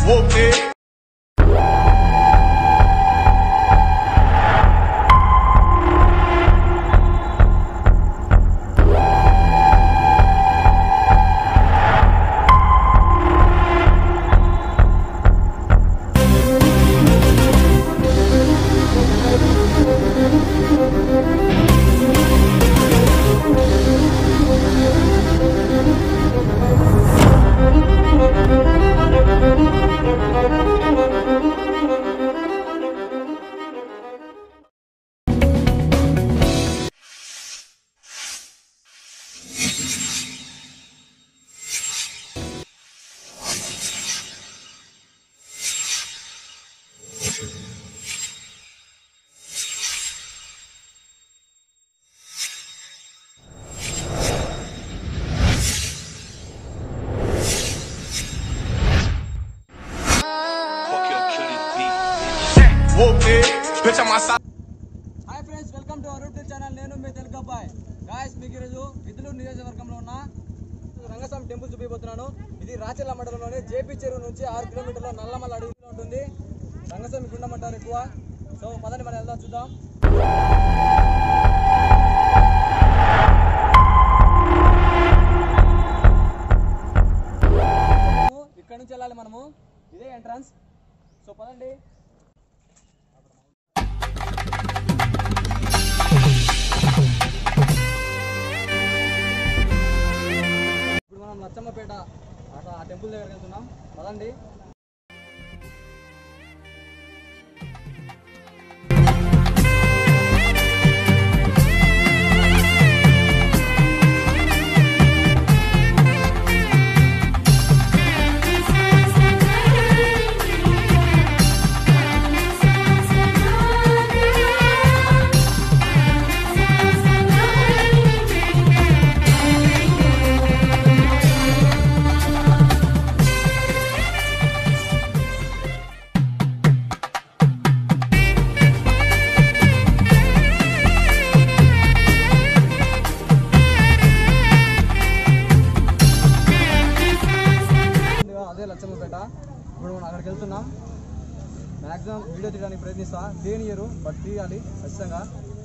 Whoop Fuck your killing beat, bitch. Whoop it. Bitch, I'm outside. Hi friends welcome to our YouTube channel నేను మీ తెలుగు అబ్బాయి guys మీకు ఈరోజు విధులు నియోజకవర్గంలో ఉన్న రంగస్వామి టెంపుల్ చూపిపోతున్నాను ఇది రాచర్ల మండలంలోని జేపీ చెరువు నుంచి ఆరు కిలోమీటర్ల నల్లమల్ల అడవిలో ఉంటుంది రంగస్వామి గుండం అంటారు ఎక్కువ సో పదండి మనం వెళ్దాం చూద్దాం ఇక్కడ నుంచి వెళ్ళాలి మనము ఇదే ఎంట్రన్స్ సో పదండి ఇప్పుడు మనం లచ్చమ్మపేట అట్లా ఆ టెంపుల్ దగ్గరికి వెళ్తున్నాం పదండి ముందుగా అదే లచ్చమ్మపేట ఇప్పుడు మనం అక్కడికి వెళ్తున్నాం మ్యాక్సిమం వీడియో తీయడానికి ప్రయత్నిస్తా తీయనియరు బట్ తీయాలి ఖచ్చితంగా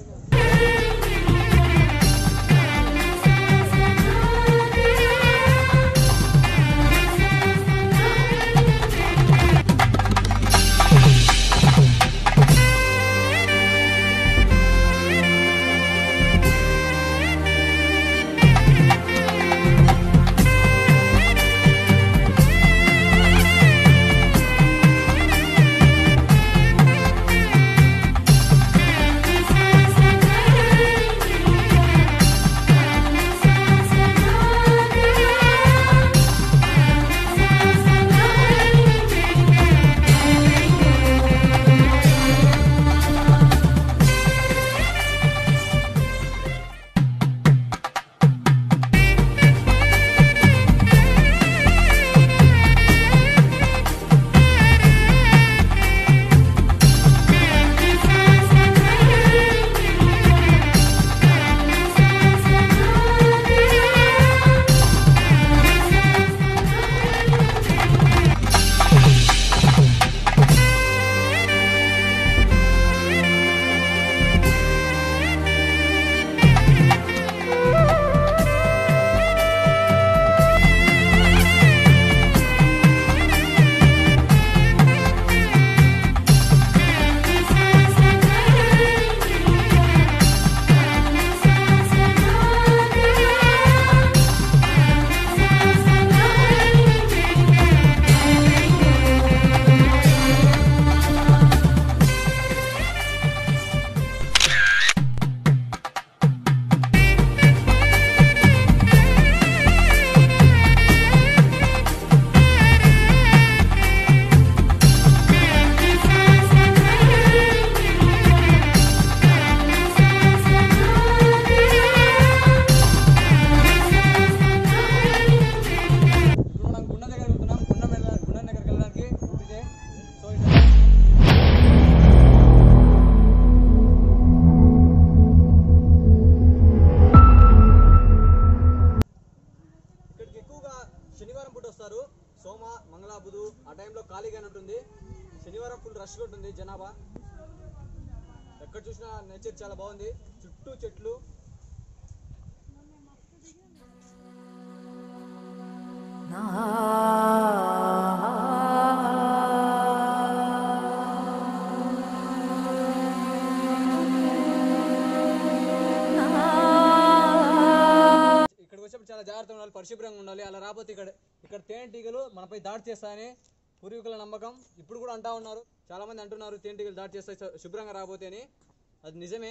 ఇప్పుడు మనం గుండం దగ్గర వెళ్తున్నాం గుండం వెళ్ళ గుండం దగ్గరికి వెళ్ళడానికి రూట్ ఇదే సో ఇటు ఇక్కడికి ఎక్కువగా శనివారం పూట వస్తారు సోమ మంగళ బుధు ఆ టైంలో ఖాళీగానే ఉంటుంది శనివారం ఫుల్ రష్గా ఉంటుంది జనాభా ఎక్కడ చూసినా నేచర్ చాలా బాగుంది చుట్టూ చెట్లు ఇక్కడికి వచ్చినప్పుడు చాలా జాగ్రత్తగా ఉండాలి పరిశుభ్రంగా ఉండాలి అలా రాకపోతే ఇక్కడ ఇక్కడ తేనెటీగలు మనపై దాడి చేస్తాయని పూర్వీకుల నమ్మకం ఇప్పుడు కూడా అంటా ఉన్నారు చాలా మంది అంటున్నారు తేనెటీగలు దాడి చేస్తాయి శు- శుభ్రంగా రాకపోతే అని అది నిజమే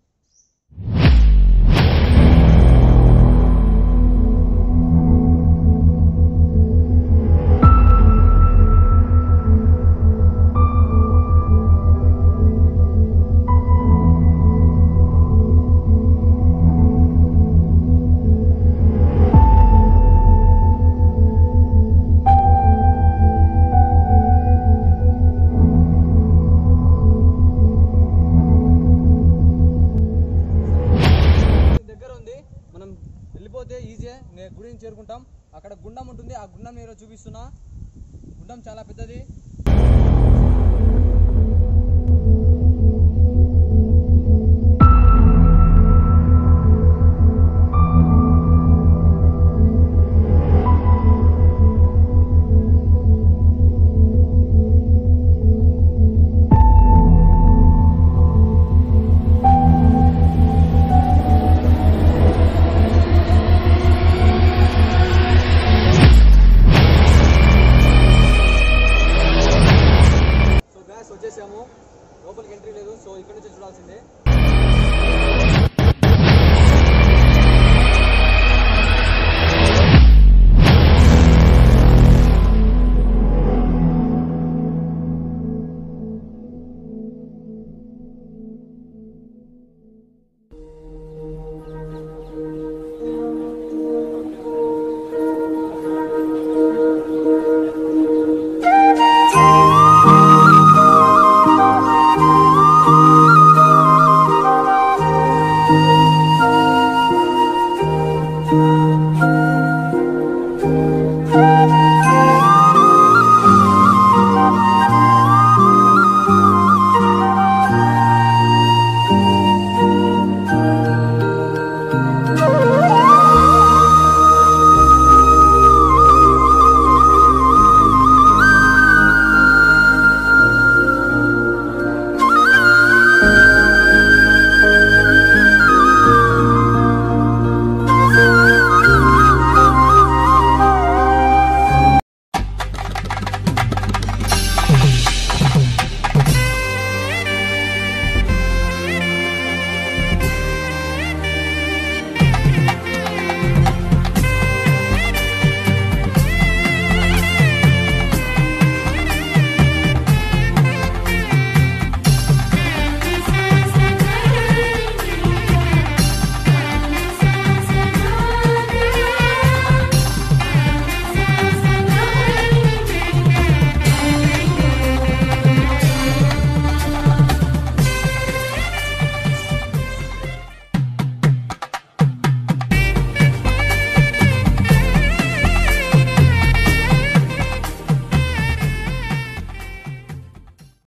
దగ్గర ఉంది మనం వెళ్ళిపోతే ఈజీ గుడిని చేరుకుంటాం అక్కడ గుండం ఉంటుంది ఆ గుండం నేను చూపిస్తున్నా గుండం చాలా పెద్దది